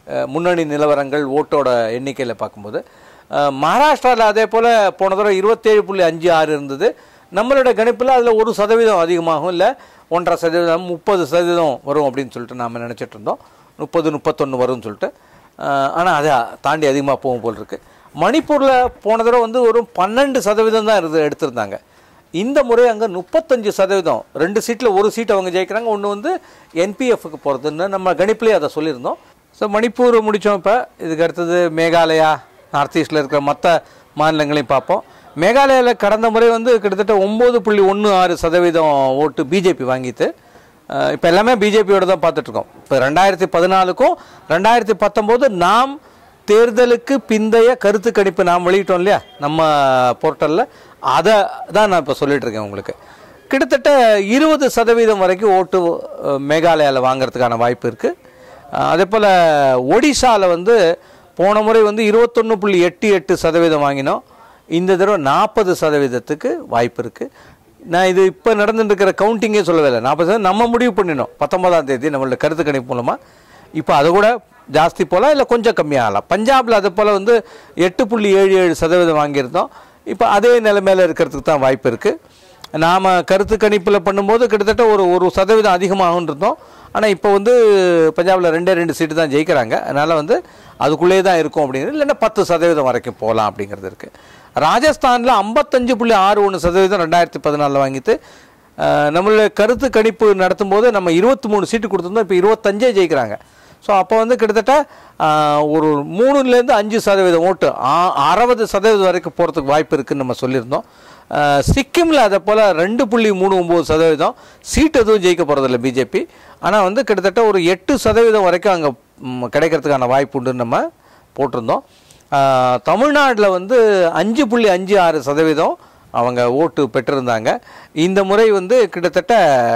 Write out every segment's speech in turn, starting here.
அஹ், முன்னணி நிலவரங்கள் ஓட்டோட எண்ணிக்கையில் பார்க்கும்போது அஹ், மகாராஷ்டிராவில் அதே போல் போன தடவை இருபத்தேழு புள்ளி அஞ்சு ஆறு இருந்தது நம்மளோட கணிப்பில் அதில் ஒரு சதவீதம் அதிகமாகும் இல்லை ஒன்றரை சதவீதம் முப்பது சதவீதம் வரும் அப்படின்னு சொல்லிட்டு நாம் நினச்சிட்டு இருந்தோம் முப்பது முப்பத்தொன்று வரும்னு சொல்லிட்டு ஆனால் அதை தாண்டி அதிகமாக போகும் போல் இருக்குது மணிப்பூரில் போன தடவை வந்து ஒரு பன்னெண்டு சதவீதம் தான் இருந்து எடுத்திருந்தாங்க இந்த முறை அங்கே முப்பத்தஞ்சு சதவீதம் ரெண்டு சீட்டில் ஒரு சீட் அவங்க ஜெயிக்கிறாங்க ஒன்று வந்து என்பிஎஃப்க்கு போகிறதுன்னு நம்ம கணிப்புலேயே அதை சொல்லியிருந்தோம் ஸோ மணிப்பூர் முடித்தோம் இப்போ இதுக்கு அடுத்தது மேகாலயா நார்த் ஈஸ்டில் இருக்கிற மற்ற மாநிலங்களையும் பார்ப்போம் மேகாலயாவில் கடந்த முறை வந்து கிட்டத்தட்ட ஒம்பது புள்ளி ஒன்று ஆறு சதவீதம் ஓட்டு பிஜேபி வாங்கிட்டு இப்போ எல்லாமே பிஜேபியோட தான் பார்த்துட்ருக்கோம் இப்போ ரெண்டாயிரத்தி பதினாலுக்கும் ரெண்டாயிரத்தி பத்தொம்போது நாம் தேர்தலுக்கு பிந்தைய கருத்து கணிப்பு நாம் வெளியிட்டோம் இல்லையா நம்ம போர்ட்டலில் அதை தான் நான் இப்போ சொல்லிட்டு இருக்கேன் உங்களுக்கு கிட்டத்தட்ட இருபது சதவீதம் வரைக்கும் ஓட்டு மேகாலயாவில் வாங்குறதுக்கான வாய்ப்பு இருக்குது அதே போல் ஒடிசாவில் வந்து போன முறை வந்து இருபத்தொன்று புள்ளி எட்டு எட்டு சதவீதம் வாங்கினோம் இந்த தடவை நாற்பது சதவீதத்துக்கு வாய்ப்பு இருக்குது நான் இது இப்போ நடந்துட்டு இருக்கிற கவுண்டிங்கே சொல்லவே இல்லை நாற்பது சதவீதம் நம்ம முடிவு பண்ணினோம் பத்தொன்பதாம் தேதி நம்மளோட கருத்து கணிப்பு மூலமாக இப்போ அதை கூட ஜாஸ்தி போகலாம் இல்லை கொஞ்சம் கம்மியாகலாம் பஞ்சாபில் அது போல் வந்து எட்டு புள்ளி ஏழு ஏழு சதவீதம் வாங்கியிருந்தோம் இப்போ அதே நிலைமையில் இருக்கிறதுக்கு தான் வாய்ப்பு இருக்குது நாம் கருத்து கணிப்பில் பண்ணும்போது கிட்டத்தட்ட ஒரு ஒரு சதவீதம் அதிகமாகும் இருந்தோம் ஆனால் இப்போ வந்து பஞ்சாபில் ரெண்டே ரெண்டு சீட்டு தான் ஜெயிக்கிறாங்க அதனால் வந்து அதுக்குள்ளேயே தான் இருக்கும் அப்படிங்கிறது இல்லைன்னா பத்து சதவீதம் வரைக்கும் போகலாம் அப்படிங்கிறது இருக்குது ராஜஸ்தானில் ஐம்பத்தஞ்சு புள்ளி ஆறு ஒன்று சதவீதம் ரெண்டாயிரத்தி பதினாலில் வாங்கிட்டு அஹ், நம்மளுடைய கருத்து கணிப்பு நடத்தும்போது நம்ம இருபத்தி மூணு சீட்டு கொடுத்துருந்தோம் இப்போ இருபத்தஞ்சே ஜெயிக்கிறாங்க ஸோ அப்போ வந்து கிட்டத்தட்ட ஆஹ், ஒரு மூணுலேருந்து அஞ்சு சதவீதம் ஓட்டு ஆ- அறுபது சதவீதம் வரைக்கும் போகிறதுக்கு வாய்ப்பு இருக்குன்னு நம்ம சொல்லியிருந்தோம் ஆஹ், சிக்கிமில் அதை போல் ரெண்டு புள்ளி மூணு ஒம்பது சதவீதம் சீட் எதுவும் ஜெயிக்க போகிறதில்ல பிஜேபி ஆனால் வந்து கிட்டத்தட்ட ஒரு எட்டு சதவீதம் வரைக்கும் அங்கே கிடைக்கிறதுக்கான வாய்ப்பு உண்டுன்னு நம்ம போட்டிருந்தோம் தமிழ்நாட்டில் வந்து அஞ்சு புள்ளி அஞ்சு ஆறு சதவீதம் அவங்க ஓட்டு பெற்றிருந்தாங்க இந்த முறை வந்து கிட்டத்தட்ட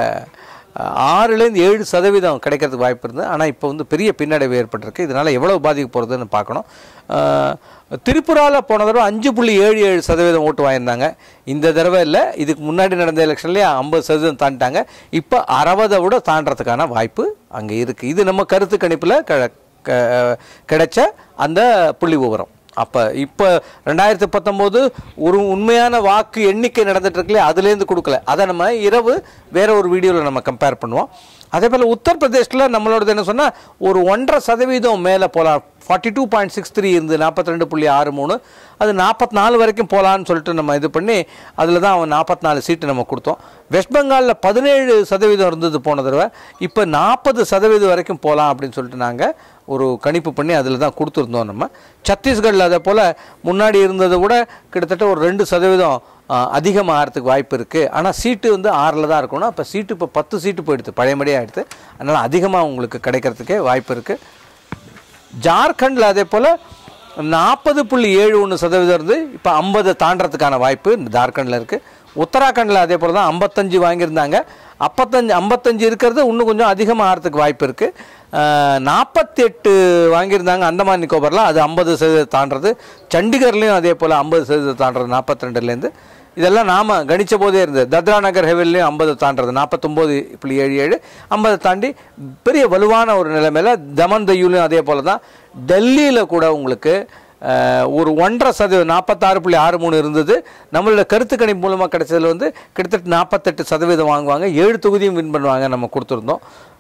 அஹ், ஆறுலேருந்து ஏழு சதவீதம் கிடைக்கிறதுக்கு வாய்ப்பு இருந்தது ஆனால் இப்போ வந்து பெரிய பின்னடைவு ஏற்பட்டிருக்கு இதனால் எவ்வளோ பாதிக்க போகிறதுன்னு பார்க்கணும் அஹ், திரிபுராவில் போன தடவை அஞ்சு புள்ளி ஏழு ஏழு சதவீதம் ஓட்டு வாங்கியிருந்தாங்க இந்த தடவை இல்லை இதுக்கு முன்னாடி நடந்த எலெக்ஷன்லேயே ஐம்பது சதவீதம் தாண்டிட்டாங்க இப்போ அறுபதை விட தாண்டறதுக்கான வாய்ப்பு அங்கே இருக்குது இது நம்ம கருத்து கணிப்பில் க க- கிடைச்ச அந்த புள்ளி விவரம் அப்போ இப்போ ரெண்டாயிரத்தி பத்தொம்போது ஒரு உண்மையான வாக்கு எண்ணிக்கை நடந்துட்டு இருக்குல்லையே அதுலேருந்து கொடுக்கல அதை நம்ம இரவு வேற ஒரு வீடியோவில் நம்ம கம்பேர் பண்ணுவோம் அதே போல் உத்தரப்பிரதேசில் நம்மளோடது என்ன சொன்னால் ஒரு ஒன்றரை சதவீதம் மேலே போகலாம் forty two point six three இருந்து நாற்பத்தி ரெண்டு புள்ளி ஆறு மூணு அது நாற்பத்தி நாலு வரைக்கும் போகலான்னு சொல்லிட்டு நம்ம இது பண்ணி அதில் தான் அவன் நாற்பத்தி நாலு சீட்டு நம்ம கொடுத்தோம் வெஸ்ட் பெங்காலில் பதினேழு சதவீதம் இருந்தது போன தடவை இப்போ நாற்பது சதவீதம் வரைக்கும் போகலாம் அப்படின்னு சொல்லிட்டு நாங்கள் ஒரு கணிப்பு பண்ணி அதில் தான் கொடுத்துருந்தோம் நம்ம சத்தீஸ்கரில் அதே போல் முன்னாடி இருந்ததை விட கிட்டத்தட்ட ஒரு ரெண்டு சதவீதம் அதிகமாகறதுக்கு வாய்ப்பு இருக்குது ஆனால் சீட்டு வந்து ஆறில் தான் இருக்கணும் அப்போ சீட்டு இப்போ பத்து சீட்டு போயிடுது பழையபடியாக ஆயிடுது அதனால் அதிகமாக உங்களுக்கு கிடைக்கிறதுக்கே வாய்ப்பு இருக்குது ஜார்க்கண்டில் அதே போல் நாற்பது புள்ளி ஏழு ஒன்று சதவீதம் இருந்து இப்போ ஐம்பது தாண்டறதுக்கான வாய்ப்பு இந்த ஜார்க்கண்டில் இருக்குது உத்தராகண்டில் அதே போல் தான் ஐம்பத்தஞ்சு வாங்கியிருந்தாங்க அப்பத்தஞ்சு ஐம்பத்தஞ்சு இருக்கிறது இன்னும் கொஞ்சம் அதிகமாக ஆகிறதுக்கு வாய்ப்பு இருக்குது நாற்பத்தி எட்டு வாங்கியிருந்தாங்க அந்தமான் நிக்கோபரில் அது ஐம்பது சதவீதம் தாண்டறது சண்டிகர்லேயும் அதே போல் ஐம்பது சதவீதம் தாண்டறது நாற்பத்தி ரெண்டுலேருந்து இதெல்லாம் நாம் கணிச்ச போதே இருந்தது தத்ரா நகர் ஹெவல்லையும் ஐம்பது தாண்டறது நாற்பத்தொம்போது புள்ளி ஏழு ஏழு ஐம்பதை தாண்டி பெரிய வலுவான ஒரு நிலைமையில் தமன் தையூலையும் அதே போல் தான் டெல்லியில் கூட உங்களுக்கு அஹ், ஒரு ஒன்றரை சதவீதம் நாற்பத்தாறு புள்ளி ஆறு மூணு இருந்தது நம்மளோட கருத்து கணிப்பு மூலமாக கிடைச்சதுல வந்து கிட்டத்தட்ட நாற்பத்தெட்டு சதவீதம் வாங்குவாங்க ஏழு தொகுதியும் வின் பண்ணுவாங்க நம்ம கொடுத்துருந்தோம்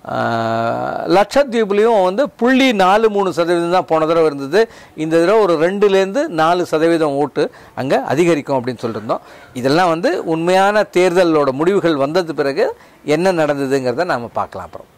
அஹ், லட்சத்தீவுலேயும் வந்து புள்ளி நாலு மூணு சதவீதம் தான் போன தடவை இருந்தது இந்த தடவை ஒரு ரெண்டுலேருந்து நாலு சதவீதம் ஓட்டு அங்கே அதிகரிக்கும் அப்படின்னு சொல்லியிருந்தோம் இதெல்லாம் வந்து உண்மையான தேர்தலோட முடிவுகள் வந்தது பிறகு என்ன நடந்ததுங்கிறத நாம் பார்க்கலாம் அப்புறம்